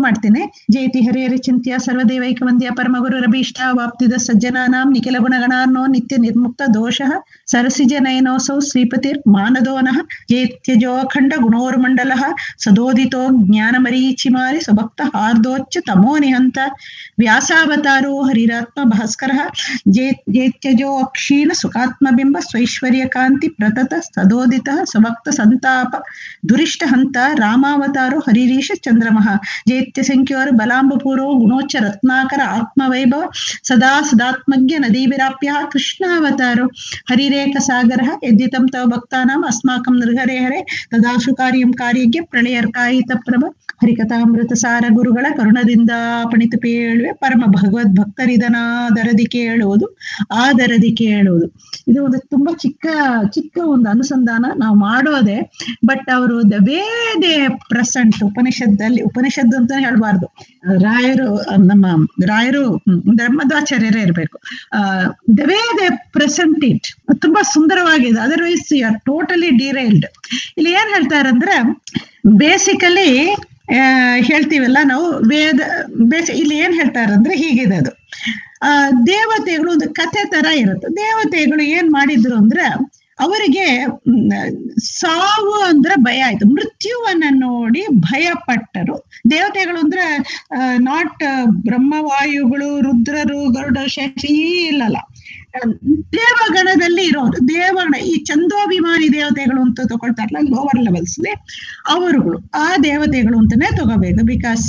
ಮಾಡ್ತೇನೆ ಜಯತಿ ಹರಿಹರಿ ಚಿಂತ್ಯ ಸರ್ವದೇವೈಕ ವಂದ್ಯ ಪರಮಗುರು ರಭೀಷ್ಟ ವಾಪ್ತಿದ ಸಜ್ಜನಾನಾಂ ನಿಖಿಲ ಗುಣಗಣಾರ್ನೋ ನಿತ್ಯ ನಿರ್ಮುಕ್ತ ದೋಷಃ ಸರಸಿಜ ನಯನೋಸೌ ಶ್ರೀಪತಿರ್ ಮಾನದೋನಃ ಜೇತ್ಯಜೋ ಅಖಂಡ ಗುಣೋರ್ಮಂಡಲಃ ಸದೋದಿತೋ ಜ್ಞಾನಮರೀಚಿಮಾರಿ ಸ್ವಭಕ್ತ ಹಾರ್ದೋಚ್ಚ ತಮೋ ನಿಹಂತ ವ್ಯಾಸಾವತಾರೋ ಹರಿರಾತ್ಮ ಭಾಸ್ಕರಃ ಜೇ ಜೇತ್ಯಜೋ ಅಕ್ಷೀಣ ಸುಖಾತ್ಮಬಿಂಬ ಸ್ವೈಶ್ವರ್ಯ ಕಾಂತಿ ಪ್ರತತ ಸದೋದಿತ ಸ್ವಭಕ್ತ ಸಂತಾಪ ದುರಿಷ್ಟ ಹಂತ ರಾಮಾವತಾರೋ ಹರಿರೀಶ ಚಂದ್ರಮಃ ಜೇತ್ಯ ಸಂಖ್ಯೋರ್ ಬಲಾಂಬಪೂರೋ ಗುಣೋಚ್ಚ ರತ್ನಾಕರ ಆತ್ಮವೈಭವ ಸದಾ ಸದಾತ್ಮಜ್ಞ ನದೀವಿರಾಪ್ಯ ಕೃಷ್ಣಾವತಾರೋ ಹರಿರೇಕ ಸಾಗರ ಯದ್ದಿತಂ ತವ ಭಕ್ತಾನಾಂ ಅಸ್ಮಾಕಂ ನೃಹರೆ ಹರೆ ತದಾಶು ಕಾರ್ಯಂ ಕಾರ್ಯಜ್ಞ ಪ್ರಳಯರ್ಕಾಯಿತ ಪ್ರಭ ಹರಿಕಥಾಮೃತ ಸಾರ ಗುರುಗಳ ಕರುಣದಿಂದ ಪಣಿತು ಪೇಳುವೆ ಪರಮ ಭಗವದ್ ಭಕ್ತರಿದನಾದರದಿ ಕೇಳುವುದು ಆದರದಿ ಕೇಳುವುದು ಇದು ಒಂದು ತುಂಬಾ ಚಿಕ್ಕ ಚಿಕ್ಕ ಒಂದು ಅನುಸಂಧಾನ ನಾವು ಮಾಡೋದೆ ಬಟ್ ಅವರು ದ ವೇ ದೇ ಪ್ರೆಸೆಂಟ್ ಉಪನಿಷತ್ತಲ್ಲಿ ಉಪನಿಷತ್ತು ಅಂತ ಹೇಳ್ಬಾರ್ದು ರಾಯರು ನಮ್ಮ ರಾಯರು ಹ್ಮ್, ಧರ್ಮದಾಚಾರ್ಯರೇ ಇರಬೇಕು the way they present it ತುಂಬಾ ಸುಂದರವಾಗಿದೆ otherwise you are totally derailed ಇಲ್ಲಿ ಏನ್ ಹೇಳ್ತಾರಂದ್ರೆ ಬೇಸಿಕಲಿ ಹೇಳ್ತೀವಲ್ಲ ನಾವು ವೇದ ಬೇಸಿ ಇಲ್ಲಿ ಏನ್ ಹೇಳ್ತಾರಂದ್ರೆ ಹೀಗಿದೆ ಅದು ಆ ದೇವತೆಗಳು ಒಂದು ಕಥೆ ತರ ಇರುತ್ತೆ ದೇವತೆಗಳು ಏನ್ ಮಾಡಿದ್ರು ಅಂದ್ರೆ ಅವರಿಗೆ ಮ್, ಸಾವು ಅಂದ್ರೆ ಭಯ ಆಯ್ತು ಮೃತ್ಯುವನ್ನ ನೋಡಿ ಭಯ ಪಟ್ಟರು ದೇವತೆಗಳು ಅಂದ್ರೆ ನಾಟ್ ಬ್ರಹ್ಮವಾಯುಗಳು ರುದ್ರರು ಗರುಡ ಶಶಿ ಇಲ್ಲಲ್ಲ ದೇವಗಣದಲ್ಲಿ ಇರೋರು ದೇವಗಣ ಈ ಚಂದೋಭಿಮಾನಿ ದೇವತೆಗಳು ಅಂತ ತಗೊಳ್ತಾರಲ್ಲ ಲೋವರ್ ಲೆವೆಲ್ಸ್ ಅವರುಗಳು ಆ ದೇವತೆಗಳು ಅಂತಾನೆ ತಗೋಬೇಕು ಬಿಕಾಸ್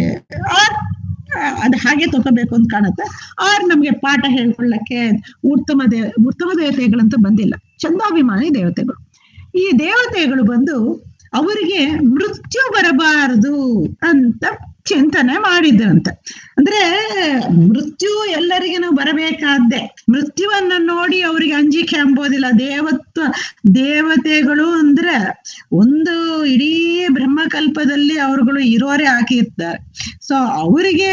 ಅದು ಹಾಗೆ ತಗೋಬೇಕು ಅಂತ ಕಾಣುತ್ತೆ ಆರ್ ನಮ್ಗೆ ಪಾಠ ಹೇಳ್ಕೊಳ್ಳಕ್ಕೆ ಉತ್ತಮ ದೇ ಉತ್ತಮ ದೇವತೆಗಳಂತ ಬಂದಿಲ್ಲ ಚಂದಾಭಿಮಾನಿ ದೇವತೆಗಳು ಈ ದೇವತೆಗಳು ಬಂದು ಅವರಿಗೆ ಮೃತ್ಯು ಬರಬಾರದು ಅಂತ ಚಿಂತನೆ ಮಾಡಿದ್ರಂತೆ ಅಂದ್ರೆ ಮೃತ್ಯು ಎಲ್ಲರಿಗೂ ಬರಬೇಕಾದ್ದೆ ಮೃತ್ಯುವನ್ನ ನೋಡಿ ಅವರಿಗೆ ಅಂಜಿಕೆ ಎಂಬೋದಿಲ್ಲ ದೇವತ್ವ ದೇವತೆಗಳು ಅಂದ್ರೆ ಒಂದು ಇಡೀ ಬ್ರಹ್ಮಕಲ್ಪದಲ್ಲಿ ಅವರುಗಳು ಇರೋರೆ ಹಾಕಿರ್ತಾರೆ ಸೊ ಅವರಿಗೆ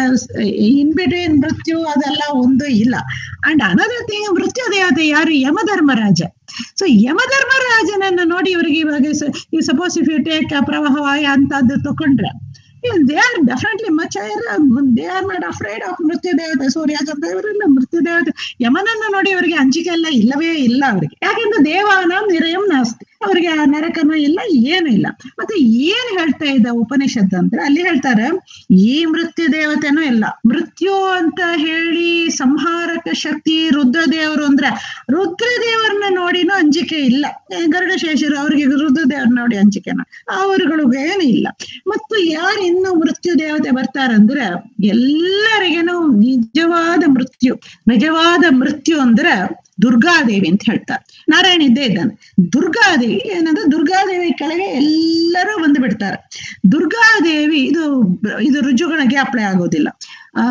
ಇನ್ ಬಿಟ್ವೀನ್ ಮೃತ್ಯು ಅದೆಲ್ಲ ಒಂದು ಇಲ್ಲ ಅಂಡ್ ಅನದರ್ ಥಿಂಗ್ ಮೃತ್ಯು ದೇವತೆ ಯಾರು ಯಮಧರ್ಮರಾಜ ಸೊ ಯಮಧರ್ಮರಾಜನನ್ನ ನೋಡಿ ಇವರಿಗೆ ಇವಾಗ ಸಪೋಸ್ ಇಫ್ ಯು ಟೇಕ್ ಪ್ರವಾಹವಾಯ ಅಂತದ್ದು ತಕೊಂಡ್ರೆ they are definitely much they are not afraid of ಮೃತ್ಯು ದೇವತೆ ಸೂರ್ಯ ಚಂದ್ರವರೆಲ್ಲ ಮೃತ್ಯು ದೇವತೆ ಯಮನನ್ನ ನೋಡಿ ಅವರಿಗೆ ಅಂಜಿಕೆ ಎಲ್ಲ ಇಲ್ಲವೇ ಇಲ್ಲ ಅವರಿಗೆ ಯಾಕೆಂದ್ರೆ ದೇವಾನಾಂ ನಿರಯಂ ನಾಸ್ತಿ ಅವರಿಗೆ ಆ ನರಕನೂ ಇಲ್ಲ ಏನು ಇಲ್ಲ ಮತ್ತೆ ಏನ್ ಹೇಳ್ತಾ ಇದ್ದ ಉಪನಿಷತ್ ಅಂದ್ರೆ ಅಲ್ಲಿ ಹೇಳ್ತಾರೆ ಈ ಮೃತ್ಯು ದೇವತೆನೂ ಇಲ್ಲ ಮೃತ್ಯು ಅಂತ ಹೇಳಿ ಸಂಹಾರಕ ಶಕ್ತಿ ರುದ್ರದೇವರು ಅಂದ್ರೆ ರುದ್ರದೇವರನ್ನ ನೋಡಿನೂ ಅಂಜಿಕೆ ಇಲ್ಲ ಗರುಡ ಶೇಷರು ಅವರಿಗೆ ರುದ್ರದೇವ್ರ ನೋಡಿ ಅಂಜಿಕೆನ ಅವರುಗಳಿಗೆ ಏನು ಇಲ್ಲ ಮತ್ತು ಯಾರು ಇನ್ನು ಮೃತ್ಯು ದೇವತೆ ಬರ್ತಾರಂದ್ರೆ ಎಲ್ಲರಿಗೇನು ನಿಜವಾದ ಮೃತ್ಯು ನಿಜವಾದ ಮೃತ್ಯು ಅಂದ್ರೆ ದುರ್ಗಾದೇವಿ ಅಂತ ಹೇಳ್ತಾರೆ ನಾರಾಯಣ ಇದ್ದೇ ಇದ್ದಾನೆ ದುರ್ಗಾದೇವಿ ಏನಂದ್ರೆ ದುರ್ಗಾದೇವಿ ಕೆಳಗೆ ಎಲ್ಲರೂ ಬಂದು ಬಿಡ್ತಾರೆ ದುರ್ಗಾದೇವಿ ಇದು ಇದು ರುಜುಗಳಿಗೆ ಅಪ್ಲೈ ಆಗೋದಿಲ್ಲ ಆ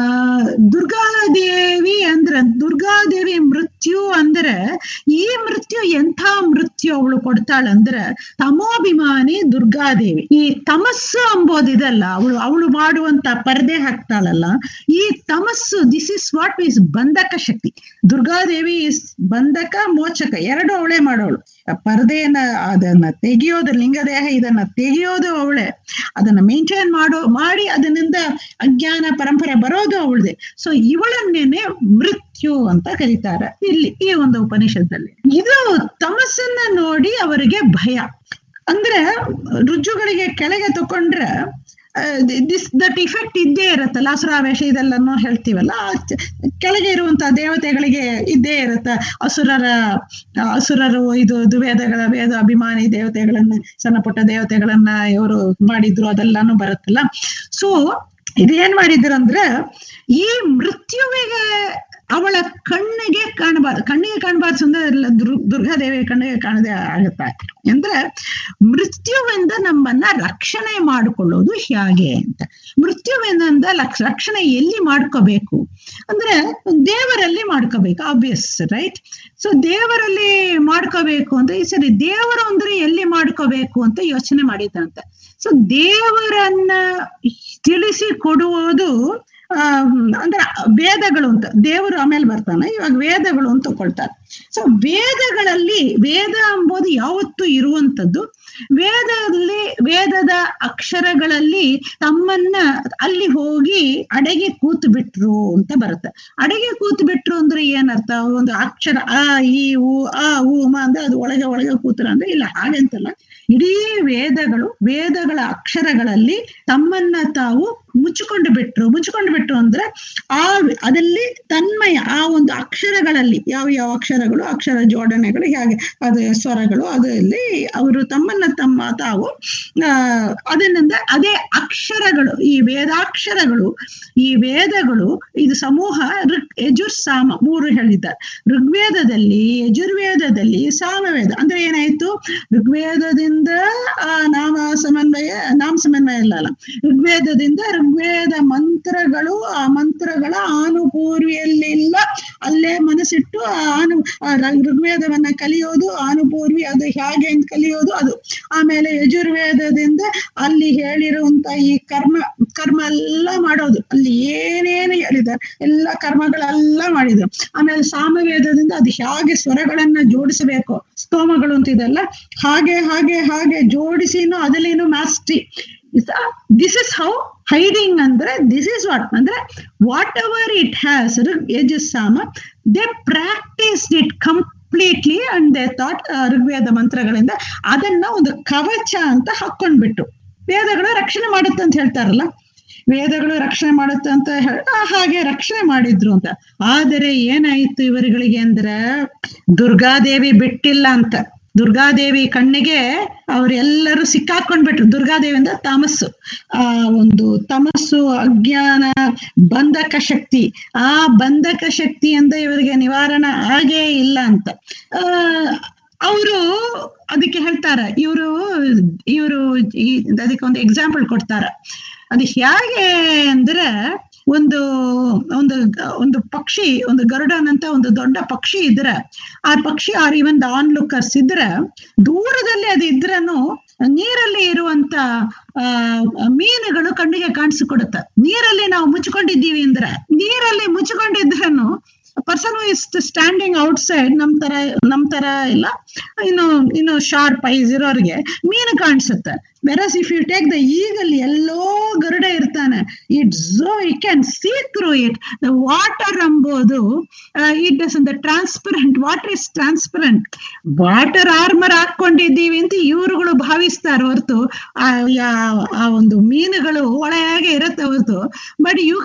ದುರ್ಗಾದೇವಿ ಅಂದ್ರೆ ದುರ್ಗಾದೇವಿ ಮೃತ್ಯು ಅಂದ್ರೆ ಈ ಮೃತ್ಯು ಎಂಥ ಮೃತ್ಯು ಅವಳು ಕೊಡ್ತಾಳಂದ್ರೆ ತಮೋಭಿಮಾನಿ ದುರ್ಗಾದೇವಿ ಈ ತಮಸ್ಸು ಅಂಬೋದಿದಲ್ಲ ಅವಳು ಅವಳು ಮಾಡುವಂತ ಪರದೆ ಹಾಕ್ತಾಳಲ್ಲ ಈ ತಮಸ್ಸು ದಿಸ್ ಇಸ್ ವಾಟ್ ಈಸ್ ಬಂಧಕ ಶಕ್ತಿ ದುರ್ಗಾದೇವಿ ಇಸ್ ಬಂಧಕ ಮೋಚಕ ಎರಡು ಅವಳೇ ಮಾಡೋಳು ಪರದೆಯನ್ನ ಅದನ್ನ ತೆಗೆಯೋದು ಲಿಂಗದೇಹ ಇದನ್ನ ತೆಗೆಯೋದು ಅವಳೆ ಅದನ್ನ ಮೇಂಟೈನ್ ಮಾಡೋ ಮಾಡಿ ಅದರಿಂದ ಅಜ್ಞಾನ ಪರಂಪರೆ ಬರೋದು ಅವಳದೆ ಸೊ ಇವಳನ್ನೇನೆ ಮೃತ್ಯು ಅಂತ ಕರೀತಾರೆ ಇಲ್ಲಿ ಈ ಒಂದು ಉಪನಿಷತ್ತಲ್ಲಿ ಇದು ತಮಸ್ಸನ್ನ ನೋಡಿ ಅವರಿಗೆ ಭಯ ಅಂದ್ರೆ ರುಜುಗಳಿಗೆ ಕೆಳಗೆ ತಕೊಂಡ್ರೆ ದಿಸ್ ದಟ್ ಇಫೆಕ್ಟ್ ಇದ್ದೇ ಇರುತ್ತಲ್ಲ ಅಸುರಾವೇಶ ಇದೆಲ್ಲನೂ ಹೇಳ್ತೀವಲ್ಲ ಆ ಚ- ಕೆಳಗೆ ಇರುವಂತಹ ದೇವತೆಗಳಿಗೆ ಇದ್ದೇ ಇರುತ್ತೆ ಅಸುರರ ಅಸುರರು ಇದು ಇದು ವೇದಗಳ ವೇದ ಅಭಿಮಾನಿ ದೇವತೆಗಳನ್ನ ಸಣ್ಣ ಪುಟ್ಟ ದೇವತೆಗಳನ್ನ ಇವರು ಮಾಡಿದ್ರು ಅದೆಲ್ಲಾನು ಬರುತ್ತಲ್ಲ ಸೊ ಇದೇನ್ ಮಾಡಿದ್ರು ಅಂದ್ರೆ ಈ ಮೃತ್ಯುವಿಗೆ ಅವಳ ಕಣ್ಣಿಗೆ ಕಾಣಬಾರ್ದು ಕಣ್ಣಿಗೆ ಕಾಣಬಾರ್ದು ಅಂದ್ರೆ ಎಲ್ಲ ದುರ್ ದುರ್ಗಾದೇವಿ ಕಣ್ಣಿಗೆ ಕಾಣದೆ ಆಗುತ್ತೆ ಅಂದ್ರೆ ಮೃತ್ಯುವಿಂದ ನಮ್ಮನ್ನ ರಕ್ಷಣೆ ಮಾಡಿಕೊಳ್ಳೋದು ಹೇಗೆ ಅಂತ ಮೃತ್ಯುವಿನಿಂದ ಲಕ್ಷ ರಕ್ಷಣೆ ಎಲ್ಲಿ ಮಾಡ್ಕೋಬೇಕು ಅಂದ್ರೆ ದೇವರಲ್ಲಿ ಮಾಡ್ಕೋಬೇಕು ಆಬ್ವಿಯಸ್ ರೈಟ್ ಸೊ ದೇವರಲ್ಲಿ ಮಾಡ್ಕೋಬೇಕು ಅಂತ ಈ ಸರಿ ದೇವರು ಅಂದ್ರೆ ಎಲ್ಲಿ ಮಾಡ್ಕೋಬೇಕು ಅಂತ ಯೋಚನೆ ಮಾಡಿದಂತೆ ಸೊ ದೇವರನ್ನ ತಿಳಿಸಿ ಕೊಡುವುದು ಆ ಅಂದ್ರೆ ವೇದಗಳು ಅಂತ ದೇವರು ಆಮೇಲೆ ಬರ್ತಾನೆ ಇವಾಗ ವೇದಗಳು ಅಂತ ತಗೊಳ್ತಾರೆ ಸೊ ವೇದಗಳಲ್ಲಿ ವೇದ ಎಂಬುದು ಯಾವತ್ತೂ ಇರುವಂತದ್ದು ವೇದದಲ್ಲಿ ವೇದದ ಅಕ್ಷರಗಳಲ್ಲಿ ತಮ್ಮನ್ನ ಅಲ್ಲಿ ಹೋಗಿ ಅಡೆಗೆ ಕೂತು ಬಿಟ್ರು ಅಂತ ಬರುತ್ತೆ ಅಡೆಗೆ ಕೂತು ಬಿಟ್ರು ಅಂದ್ರೆ ಏನರ್ಥ ಒಂದು ಅಕ್ಷರ ಆ ಈ ಉ ಆ ಉ ಮ ಅಂದ್ರೆ ಅದು ಒಳಗೆ ಒಳಗೆ ಕೂತ್ರ ಅಂದ್ರೆ ಇಲ್ಲ ಹಾಗಂತಲ್ಲ ಇಡೀ ವೇದಗಳು ವೇದಗಳ ಅಕ್ಷರಗಳಲ್ಲಿ ತಮ್ಮನ್ನ ತಾವು ಮುಚ್ಚಿಕೊಂಡು ಬಿಟ್ರು ಮುಚ್ಚಿಕೊಂಡು ಬಿಟ್ರು ಅಂದ್ರೆ ಆ ಅದಲ್ಲಿ ತನ್ಮಯ ಆ ಒಂದು ಅಕ್ಷರಗಳಲ್ಲಿ ಯಾವ ಯಾವ ಅಕ್ಷರಗಳು ಅಕ್ಷರ ಜೋಡಣೆಗಳು ಹೇಗೆ ಅದು ಸ್ವರಗಳು ಅದರಲ್ಲಿ ಅವರು ತಮ್ಮನ್ನ ತಮ್ಮ ತಾವು ಆ ಅದರಿಂದ ಅದೇ ಅಕ್ಷರಗಳು ಈ ವೇದಾಕ್ಷರಗಳು ಈ ವೇದಗಳು ಇದು ಸಮೂಹ ಋಗ್ ಯಜುರ್ ಸಾಮ ಮೂರು ಹೇಳಿದ್ದಾರೆ ಋಗ್ವೇದದಲ್ಲಿ ಯಜುರ್ವೇದದಲ್ಲಿ ಸಾಮವೇದ ಅಂದ್ರೆ ಏನಾಯ್ತು ಋಗ್ವೇದದಿಂದ ಆ ನಾಮ ಸಮನ್ವಯ ನಾಮ ಸಮನ್ವಯ ಇಲ್ಲ ಅಲ್ಲ ಋಗ್ವೇದದಿಂದ ಋಗ್ವೇದ ಮಂತ್ರಗಳು ಆ ಮಂತ್ರಗಳ ಆನುಪೂರ್ವಿಯಲ್ಲಿಲ್ಲ ಅಲ್ಲೇ ಮನಸ್ಸಿಟ್ಟು ಆ ಆನು ಆ ರ- ಋಗ್ವೇದವನ್ನ ಕಲಿಯೋದು ಆನುಪೂರ್ವಿ ಅದು ಹೇಗೆ ಅಂತ ಕಲಿಯೋದು ಅದು ಆಮೇಲೆ ಯಜುರ್ವೇದದಿಂದ ಅಲ್ಲಿ ಹೇಳಿರುವಂತ ಈ ಕರ್ಮ ಕರ್ಮ ಎಲ್ಲ ಮಾಡೋದು ಅಲ್ಲಿ ಏನೇನು ಹೇಳಿದ್ದಾರೆ ಎಲ್ಲ ಕರ್ಮಗಳೆಲ್ಲ ಮಾಡಿದ್ರು ಆಮೇಲೆ ಸಾಮವೇದದಿಂದ ಅದು ಹೇಗೆ ಸ್ವರಗಳನ್ನ ಜೋಡಿಸಬೇಕು ಸ್ತೋಮಗಳು ಅಂತ ಇದೆಲ್ಲ ಹಾಗೆ ಹಾಗೆ ಹಾಗೆ ಜೋಡಿಸಿನೂ ಅದರಲ್ಲಿನೂ mastery this is how hiding ಅಂದ್ರೆ ದಿಸ್ ಇಸ್ ವಾಟ್ ಅಂದ್ರೆ ವಾಟ್ ಎವರ್ ಇಟ್ ಹ್ಯಾಸ್ ಯಜಸ್ಸಾಮ they practise it completely and they thought Rigveda ಮಂತ್ರಗಳಿಂದ ಅದನ್ನ ಒಂದು ಕವಚ ಅಂತ ಹಾಕೊಂಡ್ಬಿಟ್ಟು ವೇದಗಳು ರಕ್ಷಣೆ ಮಾಡುತ್ತೆ ಅಂತ ಹೇಳ್ತಾರಲ್ಲ ವೇದಗಳು ರಕ್ಷಣೆ ಮಾಡುತ್ತೆ ಅಂತ ಹೇಳ ಹಾಗೆ ರಕ್ಷಣೆ ಮಾಡಿದ್ರು ಅಂತ ಆದರೆ ಏನಾಯ್ತು ಇವರುಗಳಿಗೆ ಅಂದ್ರೆ ದುರ್ಗಾದೇವಿ ಬಿಟ್ಟಿಲ್ಲ ಅಂತ ದುರ್ಗಾದೇವಿ ಕಣ್ಣಿಗೆ ಅವರೆಲ್ಲರೂ ಸಿಕ್ಕಾಕೊಂಡ್ಬಿಟ್ರು ದುರ್ಗಾದೇವಿ ಅಂದ್ರೆ ತಮಸ್ಸು ಆ ಒಂದು ತಮಸ್ಸು ಅಜ್ಞಾನ ಬಂಧಕ ಶಕ್ತಿ ಆ ಬಂಧಕ ಶಕ್ತಿಯಿಂದ ಇವರಿಗೆ ನಿವಾರಣೆ ಆಗೇ ಇಲ್ಲ ಅಂತ ಆ ಅವರು ಅದಕ್ಕೆ ಹೇಳ್ತಾರ ಇವರು ಇವರು ಅದಕ್ಕೆ ಒಂದು ಎಕ್ಸಾಂಪಲ್ ಕೊಡ್ತಾರ ಅದು ಹೇಗೆ ಅಂದ್ರೆ ಒಂದು ಒಂದು ಒಂದು ಪಕ್ಷಿ ಒಂದು ಗರುಡನ್ ಅಂತ ಒಂದು ದೊಡ್ಡ ಪಕ್ಷಿ ಇದ್ರೆ ಆ ಪಕ್ಷಿ ಆರ್ ಇವನ್ ಆನ್ ಲುಕರ್ಸ್ ಇದ್ರೆ ದೂರದಲ್ಲಿ ಅದು ಇದ್ರನು ನೀರಲ್ಲಿ ಇರುವಂತ ಆ ಮೀನುಗಳು ಕಣ್ಣಿಗೆ ಕಾಣಿಸಿಕೊಡುತ್ತೆ ನೀರಲ್ಲಿ ನಾವು ಮುಚ್ಕೊಂಡಿದ್ದೀವಿ ಅಂದ್ರೆ ನೀರಲ್ಲಿ ಮುಚ್ಕೊಂಡಿದ್ರನು person is standing out side ನಮ್ ತರ ನಮ್ ತರ ಇಲ್ಲ ಇನ್ನು ಇನ್ನು ಶಾರ್ಪ್ ಐಸ್ ಇರೋರಿಗೆ ಮೀನು ಕಾಣಿಸುತ್ತೆ versus if you take the eagle ಎಲ್ಲೋ ಗರುಡ ಇರ್ತಾನೆ it so you can see through it the water ಎಂಬುದು it is the transparent water is transparent water armour ಹಾಕೊಂಡಿದ್ದೀವಿ ಅಂತ ಇವರುಗಳು ಭಾವಿಸ್ತಾರೆ ಹೊರತು ಆ ಯಾ- ಆ ಒಂದು ಮೀನುಗಳು ಒಳಗೆ ಇರುತ್ತೆ ಹೊರತು but you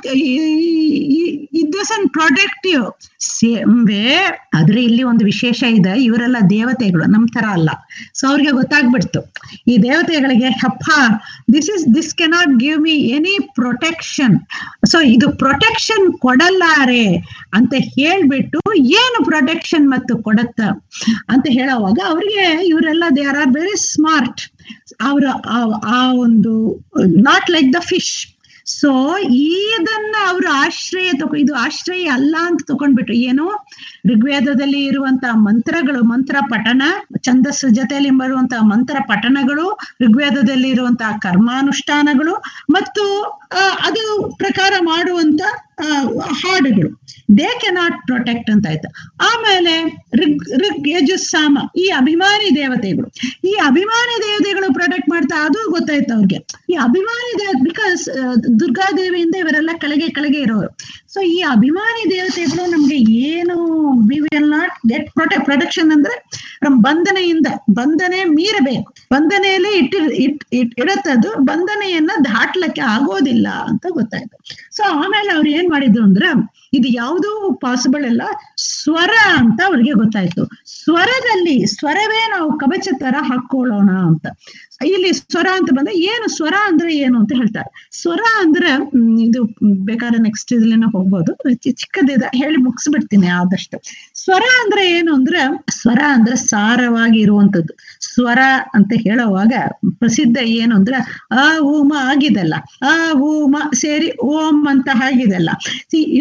it doesn't protect you same way ಆದ್ರೆ ಇಲ್ಲಿ ಒಂದು ವಿಶೇಷ ಇದೆ ಇವರೆಲ್ಲ ದೇವತೆಗಳು ನಮ್ ತರ ಅಲ್ಲ ಸೊ ಅವ್ರಿಗೆ ಗೊತ್ತಾಗ್ಬಿಡ್ತು ಈ ದೇವತೆಗಳಿಗೆ ಹಪ್ಪ this is this cannot give me any protection so ಇದು ಪ್ರೊಟೆಕ್ಷನ್ ಕೊಡಲ್ಲಾರೆ ಅಂತ ಹೇಳ್ಬಿಟ್ಟು ಏನು ಪ್ರೊಟೆಕ್ಷನ್ ಮತ್ತು ಕೊಡತ್ತ ಅಂತ ಹೇಳೋವಾಗ ಅವ್ರಿಗೆ ಇವರೆಲ್ಲ they are are very smart ಅವರ ಆ ಒಂದು not like the fish so ಇದನ್ನ ಅವರು ಆಶ್ರಯ ತಗೊ ಇದು ಆಶ್ರಯ ಅಲ್ಲ ಅಂತ ತಗೊಂಡ್ಬಿಟ್ರು ಏನು ಋಗ್ವೇದದಲ್ಲಿ ಇರುವಂತಹ ಮಂತ್ರಗಳು ಮಂತ್ರ ಪಠಣ ಛಂದಸ್ಸು ಜೊತೆಯಲ್ಲಿ ಬರುವಂತಹ ಮಂತ್ರ ಪಠಣಗಳು ಋಗ್ವೇದದಲ್ಲಿ ಇರುವಂತಹ ಕರ್ಮಾನುಷ್ಠಾನಗಳು ಮತ್ತು ಆ, ಅದು ಪ್ರಕಾರ ಮಾಡುವಂತ ಆ, ಹಾಡುಗಳು ದೇ ಕೆನಾಟ್ ಪ್ರೊಟೆಕ್ಟ್ ಅಂತ ಆಯ್ತು ಆಮೇಲೆ ಋಗ್ ಋಗ್ ಯಜುಸ್ಸಾಮ ಈ ಅಭಿಮಾನಿ ದೇವತೆಗಳು ಈ ಅಭಿಮಾನಿ ದೇವತೆಗಳು ಪ್ರೊಟೆಕ್ಟ್ ಮಾಡ್ತಾ ಅದು ಗೊತ್ತಾಯ್ತು ಅವ್ರಿಗೆ ಈ ಅಭಿಮಾನಿ ದೇವ ಬಿಕಾಸ್ ದುರ್ಗಾದೇವಿಯಿಂದ ಇವರೆಲ್ಲ ಕೆಳಗೆ ಕೆಳಗೆ ಇರೋರು ಸೊ ಈ ಅಭಿಮಾನಿ ದೇವತೆಗಳು ನಮ್ಗೆ ಏನು we will not get protect protection ಅಂದ್ರೆ ನಮ್ಮ ಬಂಧನೆಯಿಂದ ಬಂಧನೆ ಮೀರಬೇಕು ಬಂಧನೆಯಲ್ಲಿ ಇಟ್ಟಿ ಇಟ್ ಇಟ್ ಇಡತ್ತದು ಬಂಧನೆಯನ್ನ ದಾಟ್ಲಕ್ಕೆ ಆಗೋದಿಲ್ಲ ಅಂತ ಗೊತ್ತಾಯ್ತು ಸೊ ಆಮೇಲೆ ಅವ್ರು ಏನ್ ಮಾಡಿದ್ರು ಅಂದ್ರೆ ಇದು ಯಾವುದೂ ಪಾಸಿಬಲ್ ಅಲ್ಲ ಸ್ವರ ಅಂತ ಅವ್ರಿಗೆ ಗೊತ್ತಾಯ್ತು ಸ್ವರದಲ್ಲಿ ಸ್ವರವೇ ನಾವು ಕವಚ ತರ ಹಾಕೊಳ್ಳೋಣ ಅಂತ ಇಲ್ಲಿ ಸ್ವರ ಅಂತ ಬಂದ್ರೆ ಏನು ಸ್ವರ ಅಂದ್ರೆ ಏನು ಅಂತ ಹೇಳ್ತಾರೆ ಸ್ವರ ಅಂದ್ರೆ ಹ್ಮ್, ಇದು ಬೇಕಾದ್ರೆ ನೆಕ್ಸ್ಟ್ ಇದ್ರಲ್ಲಿನ ಹೋಗ್ಬೋದು ಚಿ- ಚಿಕ್ಕದಿದೆ ಹೇಳಿ ಮುಗಿಸ್ಬಿಡ್ತೀನಿ ಆದಷ್ಟು ಸ್ವರ ಅಂದ್ರೆ ಏನು ಅಂದ್ರೆ ಸ್ವರ ಅಂದ್ರೆ ಸಾರವಾಗಿ ಇರುವಂತದ್ದು ಸ್ವರ ಅಂತ ಹೇಳುವಾಗ ಪ್ರಸಿದ್ಧ ಏನು ಅಂದ್ರೆ ಆ ಊಮ ಆಗಿದೆಲ್ಲ ಆ ಊಮ ಸೇರಿ ಓಂ ಅಂತ ಆಗಿದೆಲ್ಲ See, ಈ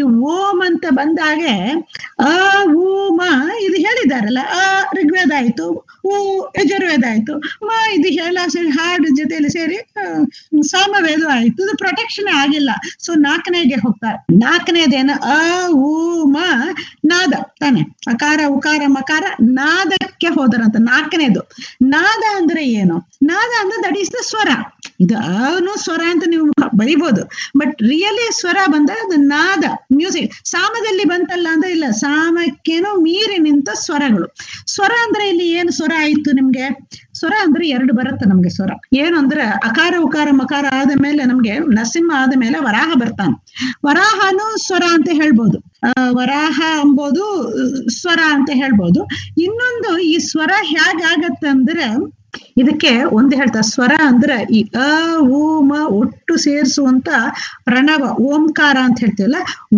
ಓಂ ಅಂತ ಬಂದಾಗೆ ಅ ಉ ಮ ಇದು ಹೇಳಿದಾರಲ್ಲ ಅ ಋಗ್ವೇದ ಆಯ್ತು ಉ ಯಜುರ್ವೇದ ಆಯ್ತು ಮ ಇದು ಎಲ್ಲ ಸೇರಿ ಹಾಡು ಜೊತೆಯಲ್ಲಿ ಸೇರಿ ಆ, ಸಾಮವೇದ ಆಯ್ತು ಇದು ಪ್ರೊಟೆಕ್ಷನ್ ಆಗಿಲ್ಲ ಸೊ ನಾಲ್ಕನೇಗೆ ಹೋಗ್ತಾರೆ ನಾಲ್ಕನೇದೇನು ಅ ಉ ಮ ನಾದ ತಾನೆ ಅಕಾರ ಉಕಾರ ಮಕಾರ ನಾದಕ್ಕೆ ಹೋದರಂತ ನಾಲ್ಕನೇದು ನಾದ ಅಂದ್ರೆ ಏನು ನಾದ ಅಂದ್ರೆ ದಟ್ ಈಸ್ ದ ಸ್ವರ ಇದು ಅವನು ಸ್ವರ ಅಂತ ನೀವು ಬರಿಬೋದು ಬಟ್ ರಿಯಲಿ ಸ್ವರ ಬಂದಾಗ ಅದು ನಾದ ಮ್ಯೂಸಿಕ್ ಸಾಮದಲ್ಲಿ ಬಂತಲ್ಲ ಅಂದ್ರೆ ಇಲ್ಲ ಸಾಮಕ್ಕೇನೋ ಮೀರಿ ನಿಂತ ಸ್ವರಗಳು ಸ್ವರ ಅಂದ್ರೆ ಇಲ್ಲಿ ಏನು ಸ್ವರ ಆಯ್ತು ನಿಮ್ಗೆ ಸ್ವರ ಅಂದ್ರೆ ಎರಡು ಬರುತ್ತೆ ನಮ್ಗೆ ಸ್ವರ ಏನು ಅಂದ್ರೆ ಅಕಾರ ಉಕಾರ ಮಕಾರ ಆದ ಮೇಲೆ ನಮ್ಗೆ ನರಸಿಂಹ ಆದ ಮೇಲೆ ವರಾಹ ಬರ್ತಾನೆ ವರಾಹನು ಸ್ವರ ಅಂತ ಹೇಳ್ಬೋದು ಆ, ವರಾಹ ಎಂಬುದು ಸ್ವರ ಅಂತ ಹೇಳ್ಬೋದು ಇನ್ನೊಂದು ಈ ಸ್ವರ ಹೇಗಾಗತ್ತೆ ಅಂದ್ರೆ ಇದಕ್ಕೆ ಒಂದು ಹೇಳ್ತಾರೆ ಸ್ವರ ಅಂದ್ರೆ ಈ ಅ ಉ ಮ ಒಟ್ಟು ಸೇರಿಸುವಂತ ಪ್ರಣವ ಓಂಕಾರ ಅಂತ ಹೇಳ್ತೀವಲ್ಲ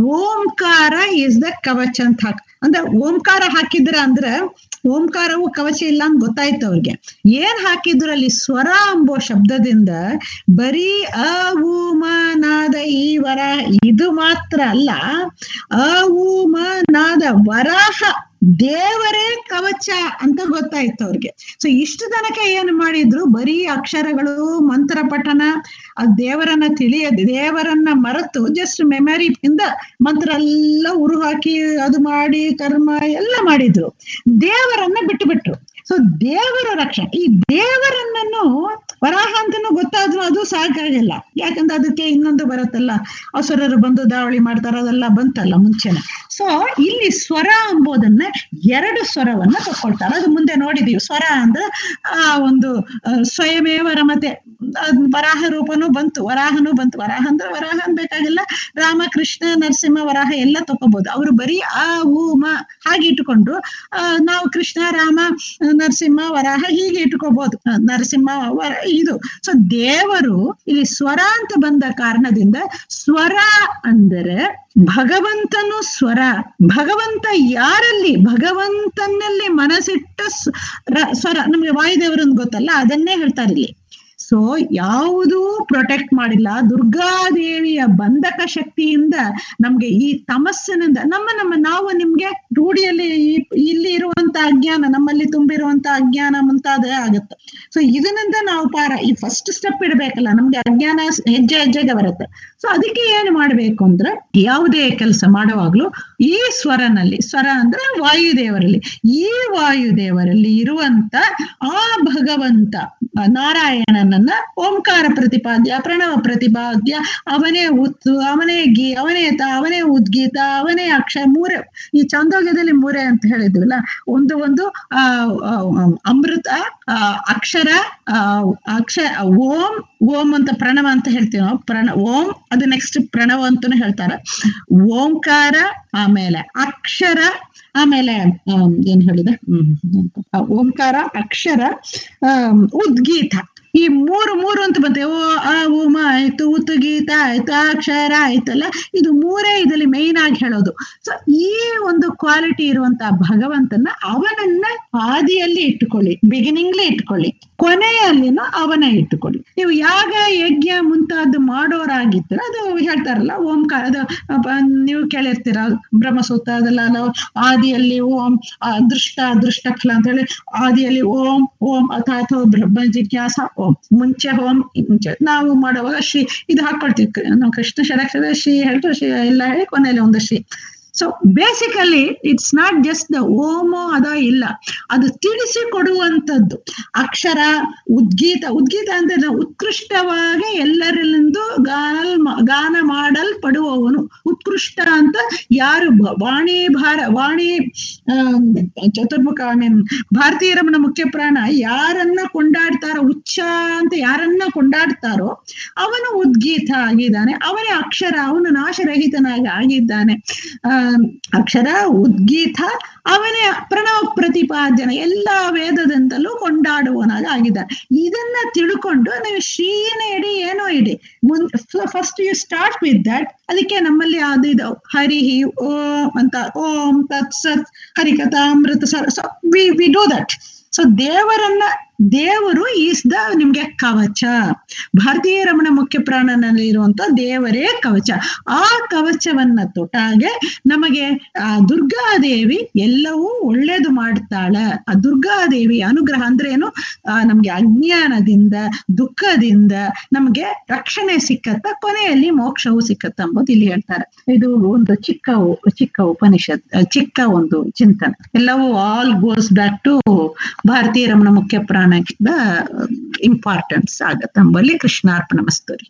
ಓಂಕಾರ ಇಸ್ ದ ಕವಚ ಅಂತ ಹಾಕ್ ಅಂದ್ರೆ ಓಂಕಾರ ಹಾಕಿದ್ರ ಅಂದ್ರೆ ಓಂಕಾರವು ಕವಚ ಇಲ್ಲ ಅಂತ ಗೊತ್ತಾಯ್ತು ಅವ್ರಿಗೆ ಏನ್ ಹಾಕಿದ್ರು ಅಲ್ಲಿ ಸ್ವರ ಎಂಬೋ ಶಬ್ದದಿಂದ ಬರೀ ಅ ಉ ಮ ನಾದ ಈ ವರ ಇದು ಮಾತ್ರ ಅಲ್ಲ ಅ ಉ ಮ ನಾದ ವರಾಹ ದೇವರೇ ಕವಚ ಅಂತ ಗೊತ್ತಾಯ್ತು ಅವ್ರಿಗೆ ಸೊ ಇಷ್ಟು ತನಕ ಏನು ಮಾಡಿದ್ರು ಬರೀ ಅಕ್ಷರಗಳು ಮಂತ್ರ ಪಠನ ಆ ದೇವರನ್ನ ತಿಳಿಯದ ದೇವರನ್ನ ಮರೆತು ಜಸ್ಟ್ ಮೆಮರಿ ಇಂದ ಮಂತ್ರ ಎಲ್ಲ ಉರು ಹಾಕಿ ಅದು ಮಾಡಿ ಕರ್ಮ ಎಲ್ಲ ಮಾಡಿದ್ರು ದೇವರನ್ನ ಬಿಟ್ಟು ಬಿಟ್ರು ಸೊ ದೇವರ ರಕ್ಷಣೆ ಈ ದೇವರನ್ನನ್ನು ವರಾಹ ಅಂತನೂ ಗೊತ್ತಾದ್ರೂ ಅದು ಸಾಕಾಗಿಲ್ಲ ಯಾಕಂದ್ರೆ ಅದಕ್ಕೆ ಇನ್ನೊಂದು ಬರುತ್ತಲ್ಲ ಅಸುರರು ಬಂದು ದಾವಳಿ ಮಾಡ್ತಾರ ಅದೆಲ್ಲ ಬಂತಲ್ಲ ಮುಂಚೆನೆ ಸೊ ಇಲ್ಲಿ ಸ್ವರ ಎಂಬುದನ್ನ ಎರಡು ಸ್ವರವನ್ನ ತಕೊಳ್ತಾರೆ ಅದು ಮುಂದೆ ನೋಡಿದೀವಿ ಸ್ವರ ಅಂದ್ರೆ ಆ ಒಂದು ಆ, ಸ್ವಯಮೇವ ರಮತೆ ಅದ್ ವರಾಹ ರೂಪನೂ ಬಂತು ವರಾಹನೂ ಬಂತು ವರಾಹ ಅಂದ್ರೆ ವರಾಹ ಅನ್ಬೇಕಾಗಿಲ್ಲ ರಾಮ ಕೃಷ್ಣ ನರಸಿಂಹ ವರಾಹ ಎಲ್ಲ ತಕೋಬಹುದು ಅವರು ಬರೀ ಆ ಉ ಮ ಹಾಗೆ ಇಟ್ಟುಕೊಂಡು ಆ, ನಾವು ಕೃಷ್ಣ ರಾಮ ನರಸಿಂಹ ವರಾಹ ಹೀಗೆ ಇಟ್ಕೋಬಹುದು ಆ, ನರಸಿಂಹ ವರ ಇದು ಸೊ ದೇವರು ಇಲ್ಲಿ ಸ್ವರ ಅಂತ ಬಂದ ಕಾರಣದಿಂದ ಸ್ವರ ಅಂದರೆ ಭಗವಂತನು ಸ್ವರ ಭಗವಂತ ಯಾರಲ್ಲಿ ಭಗವಂತನಲ್ಲಿ ಮನಸ್ಸಿಟ್ಟ ಸ್- ರ- ಸ್ವರ ನಮ್ಗೆ ವಾಯುದೇವರನ್ನು ಗೊತ್ತಲ್ಲ ಅದನ್ನೇ ಹೇಳ್ತಾರೆ ಇಲ್ಲಿ ಸೊ ಯಾವುದೂ ಪ್ರೊಟೆಕ್ಟ್ ಮಾಡಿಲ್ಲ ದುರ್ಗಾದೇವಿಯ ಬಂಧಕ ಶಕ್ತಿಯಿಂದ ನಮ್ಗೆ ಈ ತಮಸ್ಸಿನಿಂದ ನಮ್ಮ ನಮ್ಮ ನಾವು ನಿಮ್ಗೆ ರೂಢಿಯಲ್ಲಿ ಈ- ಇಲ್ಲಿ ಇರುವಂತ ಅಜ್ಞಾನ ನಮ್ಮಲ್ಲಿ ತುಂಬಿರುವಂತ ಅಜ್ಞಾನ ಮುಂತಾದ ಆಗುತ್ತೆ ಸೊ ಇದರಿಂದ ನಾವು ಪಾರ ಈ ಫಸ್ಟ್ ಸ್ಟೆಪ್ ಇಡ್ಬೇಕಲ್ಲ ನಮ್ಗೆ ಅಜ್ಞಾನ ಸ್- ಹೆಜ್ಜೆ ಹೆಜ್ಜೆಗೆ ಬರುತ್ತೆ ಸೊ ಅದಕ್ಕೆ ಏನು ಮಾಡ್ಬೇಕು ಅಂದ್ರೆ ಯಾವುದೇ ಕೆಲಸ ಮಾಡುವಾಗ್ಲೂ ಈ ಸ್ವರನಲ್ಲಿ ಸ್ವರ ಅಂದ್ರೆ ವಾಯುದೇವರಲ್ಲಿ ಈ ವಾಯುದೇವರಲ್ಲಿ ಇರುವಂತ ಆ ಭಗವಂತ ಆ ನಾರಾಯಣನನ್ನ ಓಂಕಾರ ಪ್ರತಿಪಾದ್ಯ ಪ್ರಣವ ಪ್ರತಿಪಾದ್ಯ ಅವನೇ ಉತ್ತು ಅವನೇ ಗಿ ಅವನೇ ತ ಅವನೇ ಉದ್ಗೀತ ಅವನೇ ಅಕ್ಷ ಮೂರೇ ಈ ಚಾಂದೋಗ್ಯದಲ್ಲಿ ಮೂರೇ ಅಂತ ಹೇಳಿದ್ವಲ್ಲ ಒಂದು ಒಂದು ಆ ಆ, ಅಮೃತ ಆ, ಅಕ್ಷರ ಆ, ಅಕ್ಷ ಓಂ ಓಂ ಅಂತ ಪ್ರಣವ ಅಂತ ಹೇಳ್ತೀವಿ ನಾವು ಪ್ರಣ ಓಂ ಅದು ನೆಕ್ಸ್ಟ್ ಪ್ರಣವ ಅಂತಾನು ಹೇಳ್ತಾರೆ ಓಂಕಾರ ಆಮೇಲೆ ಅಕ್ಷರ ಆಮೇಲೆ ಆಮ್, ಏನ್ ಹೇಳಿದೆ ಹ್ಮ್ ಆ, ಓಂಕಾರ ಅಕ್ಷರ ಆಮ್, ಉದ್ಗೀತ ಈ ಮೂರು ಮೂರು ಅಂತ ಬಂತೆ ಓ ಆ ಉಮ ಆಯ್ತು ಉತ್ತು ಗೀತ ಆಯ್ತು ಅಕ್ಷರ ಆಯ್ತಲ್ಲ ಇದು ಮೂರೇ ಇದರಲ್ಲಿ ಮೇಯ್ನ್ ಆಗಿ ಹೇಳೋದು ಸೊ ಈ ಒಂದು ಕ್ವಾಲಿಟಿ ಇರುವಂತ ಭಗವಂತನ ಅವನನ್ನ ಆದಿಯಲ್ಲಿ ಇಟ್ಟುಕೊಳ್ಳಿ ಬಿಗಿನಿಂಗ್ಲೇ ಇಟ್ಕೊಳ್ಳಿ ಕೊನೆಯಲ್ಲಿನೂ ಅವನ ಇಟ್ಟುಕೊಳ್ಳಿ ನೀವು ಯಾಗ ಯಜ್ಞ ಮುಂತಾದ್ದು ಮಾಡೋರಾಗಿದ್ರೆ ಅದು ಹೇಳ್ತಾರಲ್ಲ ಓಂಕಾರ ಅದು ಅಪ, ನೀವು ಕೇಳಿರ್ತೀರ ಬ್ರಹ್ಮಸೂತ್ರ ಅದೆಲ್ಲ ನಾವು ಆದಿಯಲ್ಲಿ ಓಂ ಆ, ದೃಷ್ಟ ದೃಷ್ಟ ಫಲ ಅಂತ ಹೇಳಿ ಆದಿಯಲ್ಲಿ ಓಂ ಓಂ ಅಥಾಥೋ ಬ್ರಹ್ಮ ಜಿಜ್ಞಾಸ ಓಂ ಮುಂಚೆ ಓಂ ಮುಂಚೆ ನಾವು ಮಾಡುವಾಗ ಶ್ರೀ ಇದು ಹಾಕೊಳ್ತೀವಿ ಕ- ನಾವು ಕೃಷ್ಣ ಶರಕ್ಷರ ಶ್ರೀ ಹೇಳ್ತಾರೆ ಶ್ರೀ ಎಲ್ಲ ಹೇಳಿ ಕೊನೆಯಲ್ಲಿ ಒಂದು ಶ್ರೀ so basically it's not just the ಓಮೋ ಅದ ಇಲ್ಲ ಅದು ತಿಳಿಸಿ ಕೊಡುವಂಥದ್ದು ಅಕ್ಷರ ಉದ್ಗೀತ ಉದ್ಗೀತ ಅಂದ್ರೆ ನಾವು ಉತ್ಕೃಷ್ಟವಾಗಿ ಎಲ್ಲರಲ್ಲಿಂದು ಗಾನ ಗಾನ ಮಾಡಲ್ಪಡುವವನು ಉತ್ಕೃಷ್ಟ ಅಂತ ಯಾರು ಬ- ವಾಣಿ ಭಾರ ವಾಣಿ ಆಮ್, ಚತುರ್ಮುಖ ಐ ಮೀನ್ ಭಾರತೀಯ ರಮಣ ಮುಖ್ಯ ಪ್ರಾಣ ಯಾರನ್ನ ಕೊಂಡಾಡ್ತಾರೋ ಉಚ್ಚ ಅಂತ ಯಾರನ್ನ ಕೊಂಡಾಡ್ತಾರೋ ಅವನು ಉದ್ಗೀತ ಆಗಿದ್ದಾನೆ ಅವನೇ ಅಕ್ಷರ ಅವನು ನಾಶರಹಿತನಾಗಿ ಆಗಿದ್ದಾನೆ ಆ ಅಕ್ಷರ ಉದ್ಗೀತ ಅವನೇ ಪ್ರಣವ ಪ್ರತಿಪಾದ್ಯನ ಎಲ್ಲ ವೇದದಿಂದಲೂ ಕೊಂಡಾಡುವನಾಗ ಆಗಿದ್ದಾನೆ ಇದನ್ನ ತಿಳ್ಕೊಂಡು ನೀವು ಶ್ರೀನ ಇಡಿ ಏನೋ ಇಡಿ ಮುನ್ first you start with that ಅದಕ್ಕೆ ನಮ್ಮಲ್ಲಿ ಅದು ಇದು ಹರಿ ಓಂ ಅಂತ ಓಂ ತತ್ ಸತ್ ಹರಿಕಥಾಮೃತ sir so we we do that so ದೇವರನ್ನ ದೇವರು ಈಸ್ ದ ನಿಮ್ಗೆ ಕವಚ ಭಾರತೀಯ ರಮಣ ಮುಖ್ಯ ಪ್ರಾಣನಲ್ಲಿ ಇರುವಂತ ದೇವರೇ ಕವಚ ಆ ಕವಚವನ್ನ ತೊಟ್ಟಾಗೆ ನಮಗೆ ಆ ದುರ್ಗಾದೇವಿ ಎಲ್ಲವೂ ಒಳ್ಳೇದು ಮಾಡ್ತಾಳೆ ಆ ದುರ್ಗಾದೇವಿ ಅನುಗ್ರಹ ಅಂದ್ರೆ ಏನು ಆ ನಮ್ಗೆ ಅಜ್ಞಾನದಿಂದ ದುಃಖದಿಂದ ನಮ್ಗೆ ರಕ್ಷಣೆ ಸಿಕ್ಕತ್ತ ಕೊನೆಯಲ್ಲಿ ಮೋಕ್ಷವು ಸಿಕ್ಕತ್ತ ಅಂಬುದು ಇಲ್ಲಿ ಹೇಳ್ತಾರೆ ಇದು ಒಂದು ಚಿಕ್ಕ ಉ- ಚಿಕ್ಕ ಉಪನಿಷತ್ ಅಹ್, ಚಿಕ್ಕ ಒಂದು ಚಿಂತನೆ ಎಲ್ಲವೂ ಆಲ್ ಗೋಸ್ ಬ್ಯಾಕ್ ಟು ಭಾರತೀಯ ರಮಣ ಮುಖ್ಯ ಪ್ರಾಣದ ಇಂಪಾರ್ಟೆನ್ಸ್ ಆಗತ್ತೆ ಅಂಬಲ್ಲಿ ಕೃಷ್ಣಾರ್ಪಣ ಮಸ್ತೂರಿ